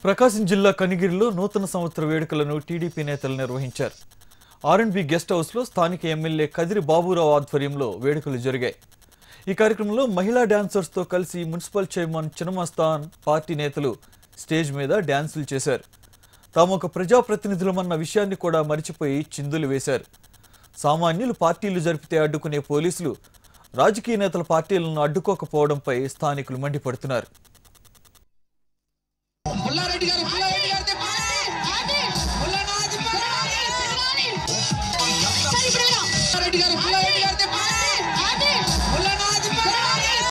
ప్రకాశం జిల్లా కనిగిరిలో నూతన సంవత్సర వేడుకలను టీడీపీ నేతలు నిర్వహించారు ఆర్ఎండ్బి గెస్ట్ హౌస్లో స్థానిక ఎమ్మెల్యే కదిరి బాబురావు ఆధ్వర్యంలో వేడుకలు జరిగాయి ఈ కార్యక్రమంలో మహిళా డాన్సర్స్తో కలిసి మున్సిపల్ చైర్మన్ చినమస్తాన్ పార్టీ నేతలు స్టేజ్ మీద డాన్సులు చేశారు తాము ఒక ప్రజాప్రతినిధులమన్న విషయాన్ని కూడా మరిచిపోయి చిందులు వేశారు సామాన్యులు పార్టీలు జరిపితే అడ్డుకునే పోలీసులు రాజకీయ నేతల పార్టీలను అడ్డుకోకపోవడంపై స్థానికులు మండిపడుతున్నారు పుల్లారెడ్డి గారు పుల్లారెడ్డి గారిది